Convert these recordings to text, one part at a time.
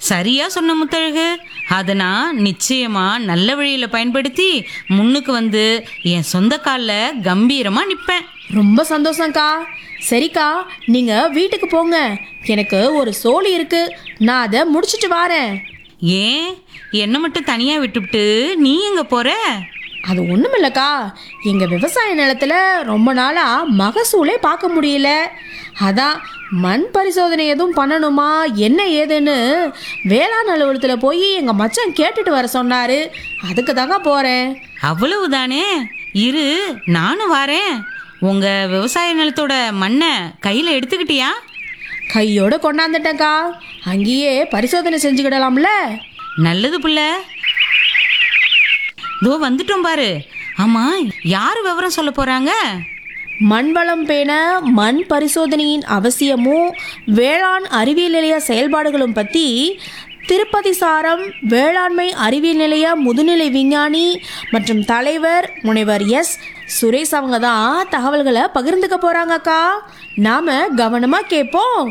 சரியா சொன்ன முத்தழகு அதை நான் நிச்சயமா நல்ல வழியில பயன்படுத்தி முன்னுக்கு வந்து என் சொந்த காலில் கம்பீரமா நிற்பேன் ரொம்ப சந்தோஷம்க்கா சரிக்கா நீங்க வீட்டுக்கு போங்க எனக்கு ஒரு சோலி இருக்கு நான் அதை முடிச்சிட்டு வாரேன் ஏன் என்னை மட்டும் தனியா விட்டுவிட்டு நீ எங்க போற அது ஒண்ணுமில்லக்கா எங்க விவசாய நிலத்துல ரொம்ப நாளா மகசூலே பார்க்க முடியல அதான் மண் பரிசோதனை எதுவும் பண்ணணுமா என்ன ஏதுன்னு வேளாண் அலுவலகத்தில் போய் எங்க மச்சான் கேட்டுட்டு வர சொன்னாரு அதுக்கு தாங்க போறேன் அவ்வளவுதானே இரு நானும் வரேன் உங்க விவசாய நிலத்தோட மண்ணை கையில எடுத்துக்கிட்டியா கையோட கொண்டாந்துட்டேன்க்கா அங்கேயே பரிசோதனை செஞ்சுக்கிடலாம்ல நல்லது புள்ள இதோ வந்துட்டோம் பாரு ஆமா யார் விவரம் சொல்ல போறாங்க மண் வளம் பேண மண் பரிசோதனையின் அவசியமும் வேளாண் அறிவியல் நிலைய செயல்பாடுகளும் பற்றி திருப்பதி சாரம் வேளாண்மை அறிவியல் நிலைய முதுநிலை விஞ்ஞானி மற்றும் தலைவர் முனைவர் எஸ் சுரேஷ் அவங்க தான் தகவல்களை பகிர்ந்துக்க போறாங்கக்கா நாம கவனமா கேட்போம்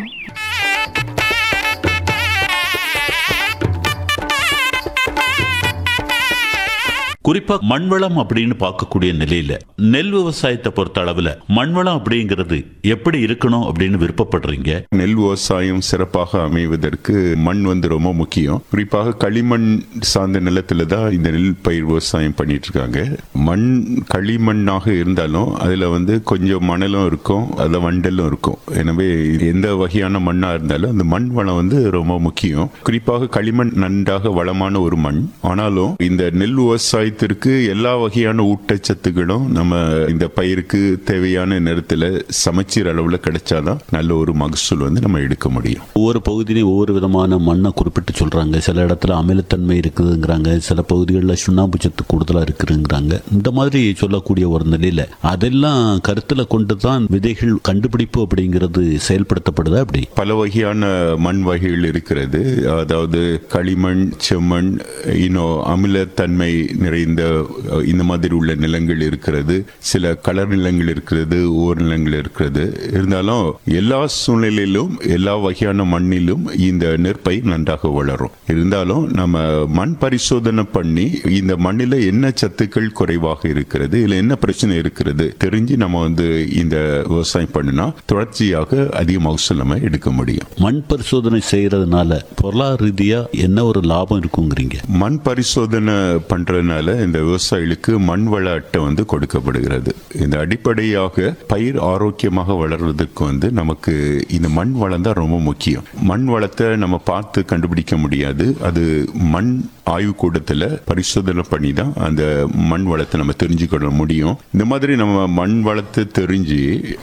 குறிப்பா மண்வளம் அப்படின்னு பார்க்கக்கூடிய நிலையில நெல் விவசாயத்தை பொறுத்த அளவுல மண்வளம் அப்படிங்கிறது எப்படி இருக்கணும் அப்படின்னு விருப்பப்படுறீங்க நெல் விவசாயம் சிறப்பாக அமைவதற்கு மண் வந்து ரொம்ப முக்கியம் குறிப்பாக களிமண் சார்ந்த நிலத்துல தான் இந்த நெல் பயிர் விவசாயம் பண்ணிட்டு இருக்காங்க மண் களிமண்ணாக இருந்தாலும் அதுல வந்து கொஞ்சம் மணலும் இருக்கும் அதுல வண்டலும் இருக்கும் எனவே எந்த வகையான மண்ணா இருந்தாலும் அந்த மண் வளம் வந்து ரொம்ப முக்கியம் குறிப்பாக களிமண் நன்றாக வளமான ஒரு மண் ஆனாலும் இந்த நெல் விவசாயத்திற்கு எல்லா வகையான ஊட்டச்சத்துக்களும் நம்ம இந்த பயிருக்கு தேவையான நேரத்துல சமச்சீர் அளவுல கிடைச்சாதான் நல்ல ஒரு மகசூல் வந்து நம்ம எடுக்க முடியும் ஒவ்வொரு பகுதியிலையும் ஒவ்வொரு விதமான மண்ணை குறிப்பிட்டு சொல்றாங்க சில இடத்துல அமிலத்தன்மை இருக்குதுங்கிறாங்க சில பகுதிகளில் சுண்ணாம்பு சத்து கூடுதலாக இருக்குதுங்கிறாங்க இந்த மாதிரி சொல்லக்கூடிய ஒரு நிலையில அதெல்லாம் கருத்துல கொண்டு தான் விதைகள் கண்டுபிடிப்பு அப்படிங்கிறது செயல்படுத்தப்படுதா அப்படி பல வகையான மண் வகைகள் இருக்கிறது அதாவது களிமண் செம்மண் இன்னும் அமிலத்தன்மை நிறைந்த அஹ், இந்த மாதிரி உள்ள நிலங்கள் இருக்கிறது சில கலர் நிலங்கள் இருக்கிறது ஓர் நிலங்கள் இருக்கிறது இருந்தாலும் எல்லா சூழ்நிலையிலும் எல்லா வகையான மண்ணிலும் இந்த நெற்பயிர் நன்றாக வளரும் இருந்தாலும் நம்ம மண் பரிசோதனை பண்ணி இந்த மண்ணில் என்ன சத்துக்கள் குறைவாக இருக்கிறது இல்லை என்ன பிரச்சனை இருக்கிறது தெரிஞ்சு நம்ம வந்து இந்த விவசாயம் பண்ணினா தொடர்ச்சியாக அதிக மகசூல் நம்ம எடுக்க முடியும் மண் பரிசோதனை செய்யறதுனால பொருளாதார ரீதியா என்ன ஒரு லாபம் இருக்குங்கிறீங்க மண் பரிசோதனை பண்றதுனால இந்த விவசாயிகளுக்கு மண் வள அட்டை வந்து கொடுக்கப்படுகிறது இந்த அடிப்படையாக பயிர் ஆரோக்கியமாக வளர்வதற்கு வந்து நமக்கு இந்த மண் வளம் தான் ரொம்ப முக்கியம் மண் வளத்தை நம்ம பார்த்து கண்டுபிடிக்க முடியாது அது மண் ஆய்வுக்கூடத்தில் பரிசோதனை பண்ணி தான் அந்த மண் வளத்தை நம்ம தெரிஞ்சுக்கொள்ள முடியும் இந்த மாதிரி நம்ம மண் வளத்தை தெரிஞ்சு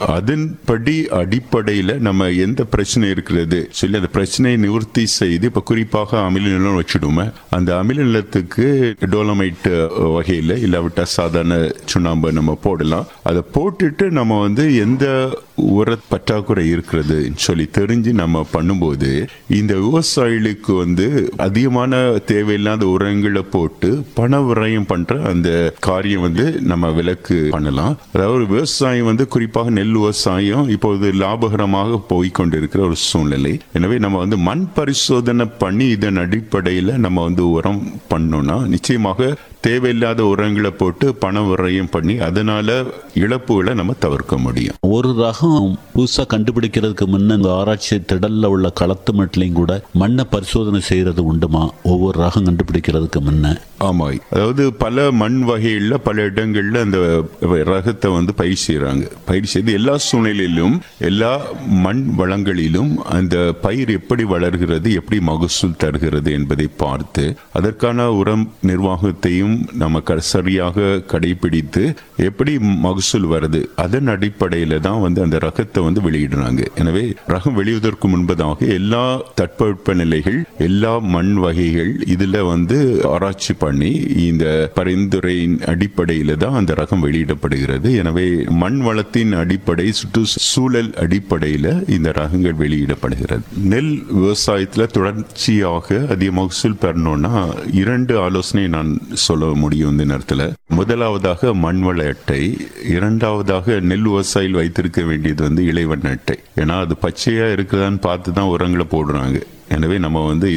அதன்படி அடிப்படையில் நம்ம எந்த பிரச்சனை இருக்கிறது சொல்லி அந்த பிரச்சனையை நிவர்த்தி செய்து இப்போ குறிப்பாக அமில நிலம் வச்சுடுமே அந்த அமில நிலத்துக்கு டோலமைட் வகையில் இல்லாவிட்டா சாதாரண சுண்ணாம்பு நம்ம போடலாம் அதை போட்டுட்டு நம்ம வந்து எந்த உர பற்றாக்குறை இருக்கிறது சொல்லி தெரிஞ்சு நம்ம பண்ணும்போது இந்த விவசாயிகளுக்கு வந்து அதிகமான தேவையில்லாத உரங்களை போட்டு பண விரயம் பண்ற அந்த காரியம் வந்து நம்ம விலக்கு பண்ணலாம் அதாவது விவசாயம் வந்து குறிப்பாக நெல் விவசாயம் இப்போது லாபகரமாக போய்கொண்டிருக்கிற ஒரு சூழ்நிலை எனவே நம்ம வந்து மண் பரிசோதனை பண்ணி இதன் அடிப்படையில் நம்ம வந்து உரம் பண்ணோம்னா நிச்சயமாக தேவையில்லாத உரங்களை போட்டு பண விரயம் பண்ணி அதனால இழப்புகளை நம்ம தவிர்க்க முடியும் ஒரு ரகம் புதுசா கண்டுபிடிக்கிறதுக்கு முன்ன இந்த ஆராய்ச்சி திடல்ல உள்ள களத்து மட்டிலையும் கூட மண்ணை பரிசோதனை செய்யறது உண்டுமா ஒவ்வொரு ரகம் கண்டுபிடிக்கிறதுக்கு முன்ன ஆமா அதாவது பல மண் வகைகள்ல பல இடங்கள்ல அந்த ரகத்தை வந்து பயிர் செய்யறாங்க பயிர் செய்து எல்லா சூழ்நிலையிலும் எல்லா மண் வளங்களிலும் அந்த பயிர் எப்படி வளர்கிறது எப்படி மகசூல் தருகிறது என்பதை பார்த்து அதற்கான உரம் நிர்வாகத்தையும் நம்ம க- சரியாக கடைபிடித்து எப்படி மகசூல் வருது அதன் அடிப்படையில தான் வந்து அந்த ரகத்தை வந்து வெளியிடுறாங்க எனவே ரகம் வெளியிடுவதற்கு முன்பதாக எல்லா தட்பவெப்ப நிலைகள் எல்லா மண் வகைகள் இதுல வந்து ஆராய்ச்சி பண்ணி இந்த பரிந்துரையின் அடிப்படையில தான் அந்த ரகம் வெளியிடப்படுகிறது எனவே மண் வளத்தின் அடிப்படை சுற்றுச்சூழல் அடிப்படையில இந்த ரகங்கள் வெளியிடப்படுகிறது நெல் விவசாயத்துல தொடர்ச்சியாக அதிக மகசூல் பெறணும்னா இரண்டு ஆலோசனை நான் சொல்ல முடியும் இந்த நேரத்துல முதலாவதாக மண் வள அட்டை இரண்டாவதாக நெல் விவசாயிகள் வைத்திருக்க வேண்டியது வந்து இலைவண்ண அட்டை ஏன்னா அது பச்சையா இருக்குதான்னு பார்த்து தான் உரங்களை போடுறாங்க எனவே நம்ம வந்து